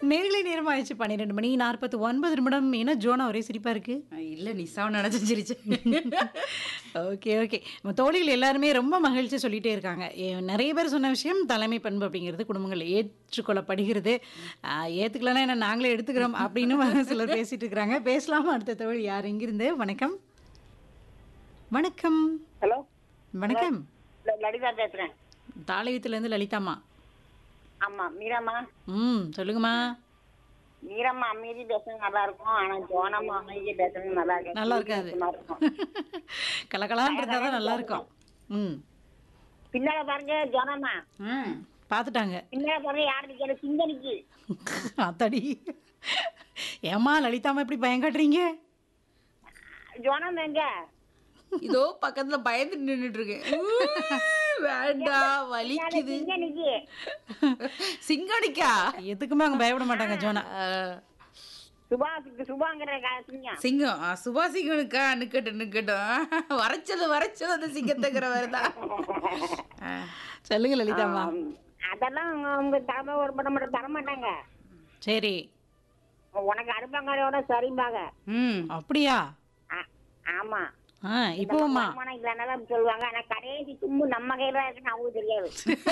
நேர்களை நேரம் ஆயிடுச்சு பன்னிரெண்டு மணி நாற்பத்தி ஒன்பது நிமிடம் என்ன ஜோனா ஒரே சிரிப்பா இருக்கு இல்ல நிசாவை நினைச்சு சிரிச்சேன் ஓகே ஓகே நம்ம தோழிகள் எல்லாருமே ரொம்ப மகிழ்ச்சி சொல்லிட்டே இருக்காங்க ஏ- நிறைய பேர் சொன்ன விஷயம் தலைமை பண்பு அப்படிங்கிறது குடும்பங்கள் ஏற்றுக்கொள்ளப்படுகிறது ஆஹ், ஏத்துக்கலன்னா என்ன நாங்களே எடுத்துக்கிறோம் அப்படின்னு சிலர் பேசிட்டு இருக்கிறாங்க பேசலாமா அடுத்த தோழி யார் எங்கிருந்து வணக்கம் வணக்கம் ஹலோ வணக்கம் ல- லலிதா பேசுறேன் தாளையத்துலேருந்து லலிதாம்மா ஆமா மீராம்மா ம் சொல்லுங்கம்மா மீராம்மா அமைதி பேசுறது நல்லா இருக்கும் ஆனா ஜோனம்மா அமைதி பேசுறது நல்லா இருக்கு நல்லா இருக்காது சும்மா இருக்கும் கலக்கலான்னு இருந்தால் தான் நல்லா இருக்கும் ம் பின்னால பாருங்க ஜோனம்மா பார்த்துட்டாங்க பின்னால பாருங்க யாரு நிக்கிற சிங்கனிக்கு அத்தாடி ஏம்மா லலிதாம்மா இப்படி பயம் காட்டுறீங்க ஜோனம் எங்க இதோ பக்கத்துல பயந்து நின்னுட்டு இருக்கேன் ஊ, வேண்டாம் வலிக்குது சிங்கனிக்கு சிங்கடிக்கா எதுக்குமே அவங்க பயப்பட மாட்டாங்க ஜோனா சுபாஷுக்கு சுபாங்கிற க- சிங்கம் சிங்கம் ஆ, சுபா சிங்கனுக்கா நிக்கட்டும் நிக்கட்டும் வரைச்சது வரைச்சது அந்த சிங்கத்துக்கிற வருதா சொல்லுங்க லலிதாம்மா ஆம். அதெல்லாம் உங்க- உங்க தலைமை ஒரு படம் மட்டும் தர மாட்டாங்க சரி உனக்கு அடுப்பாங்காரோட சரிம்பாங்க ம் அப்படியா ஆ- ஆமா ஆ இப்போம்மா வருமானம் இல்லைனாலும் சொல்லுவாங்க ஆனா கடைசி தும்பு நம்ம கையில தான் இருக்குன்னு அவங்களுக்கு தெரியாது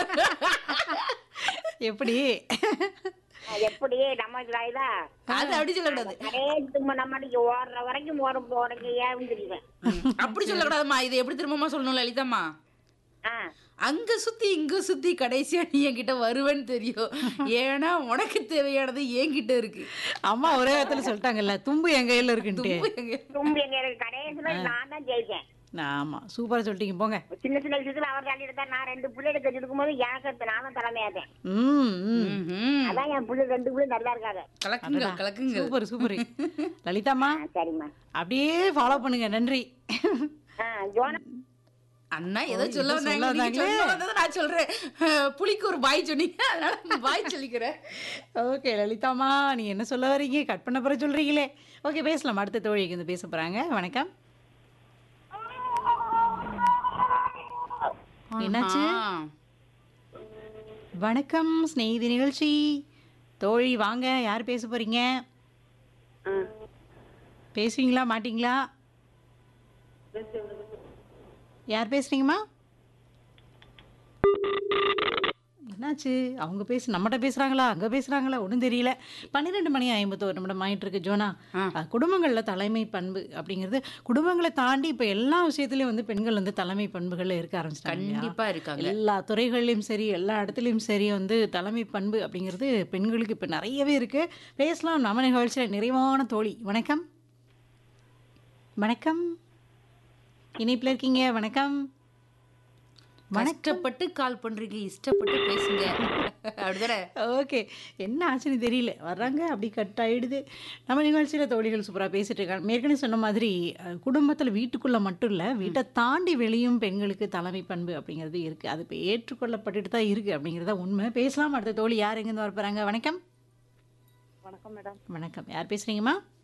எப்படி அது எப்படி நம்ம இதாயுதா அது அப்படி சொல்லக்கூடாது கடைசி தும்பு நம்ம அன்னைக்கு ஓடுற வரைக்கும் ஓட உனக்கு ஏன்னு தெரியுவேன் அப்படி சொல்லக்கூடாதும்மா இது எப்படி திரும்பமா சொல்லணும் லலிதாம்மா ஆ அங்க சுத்தி இங்க சுத்தி கடைசியா நீ என்கிட்ட வருவேன்னு தெரியும் ஏன்னா உனக்கு தேவையானது என்கிட்ட இருக்கு அம்மா ஒரே இடத்துல சொல்லிட்டாங்கல்ல தும்பு என் கையில இருக்குன்ட்டு தும்பு எங்க தும்பு எங்க இருக்கு கடைசியில நான் தான் ஜெயிச்சேன் ஆமா சூப்பரா சொல்லிட்டீங்க போங்க சின்ன சின்ன விஷயத்துல அவர் தள்ளி எடுத்தா நான் ரெண்டு பிள்ளைகளை கட்டி இருக்கும்போது எனக்கு நானும் தலைமையாதேன் ம் ம் ம்ஹும். அதான் என் பிள்ளை ரெண்டு பிள்ளை நல்லா இருக்காங்க கலக்குங்க கலக்குங்க சூப்பர் சூப்பர் லலிதாம்மா ஆ, சரிம்மா அப்படியே ஃபாலோ பண்ணுங்க நன்றி ஆ ஜோனா அண்ணா ஏதோ ஓ, சொல்ல ஏதோ வந்தாங்க சொல்ல நீங்க வந்தாங்களே. சொல்ல வந்ததை நான் சொல்றேன் அஹ், புலிக்கு ஒரு பாய் சொன்னீங்க அதனால பாய் சொல்லிக்கிறேன் ஓகே லலிதாம்மா நீ என்ன சொல்ல வரீங்க கட் பண்ண பிறகு சொல்றீங்களே ஓகே பேசலாம் அடுத்த தோழிக்கு வந்து பேச போறாங்க வணக்கம் என்னாச்சு ஆ. வணக்கம் ஸ்நேகிதி நிகழ்ச்சி தோழி வாங்க யார் பேச போறீங்க பேசுவீங்களா மாட்டீங்களா யார் பேசுறீங்கம்மா என்னாச்சு அவங்க பேசு நம்மகிட்ட பேசுறாங்களா அங்க பேசுறாங்களா ஒன்றும் தெரியல பன்னிரெண்டு மணி ஐம்பத்தோரு நிமிடம் ஆயிட்டு இருக்கு ஜோனா அஹ், குடும்பங்கள்ல தலைமை பண்பு அப்படிங்கிறது குடும்பங்களை தாண்டி இப்ப எல்லா விஷயத்துலயும் வந்து பெண்கள் வந்து தலைமை பண்புகள்ல இருக்க ஆரம்பிச்சிட்டாங்க இல்லையா? கண்டிப்பா இருக்காங்க எல்லா துறைகள்லையும் சரி எல்லா இடத்துலையும் சரி வந்து தலைமை பண்பு அப்படிங்கிறது பெண்களுக்கு இப்போ நிறையவே இருக்கு பேசலாம் நம்ம நிகழ்ச்சியில் நிறைவான தோழி வணக்கம் வணக்கம் இணைப்பில் இருக்கீங்க வணக்கம் கஷ்டப்பட்டு கால் பண்றீங்க இஷ்டப்பட்டு பேசுங்க அப்படிதானே ஓகே என்ன ஆச்சுன்னு தெரியல வர்றாங்க அப்படி கட் ஆயிடுது நம்ம நிகழ்ச்சியில் தோழிகள் சூப்பராக பேசிட்டு இருக்காங்க ஏற்கனவே சொன்ன மாதிரி குடும்பத்தில் வீட்டுக்குள்ளே மட்டும் இல்லை வீட்டை தாண்டி வெளியும் பெண்களுக்கு தலைமை பண்பு அப்படிங்கிறது இருக்குது அது இப்போ ஏற்றுக்கொள்ளப்பட்டுட்டு தான் இருக்குது அப்படிங்கிறத உண்மை பேசலாம் அடுத்த தோழி யார் எங்கேருந்து வர போகிறாங்க வணக்கம் வணக்கம் மேடம் வணக்கம் யார் பேசுகிறீங்கம்மா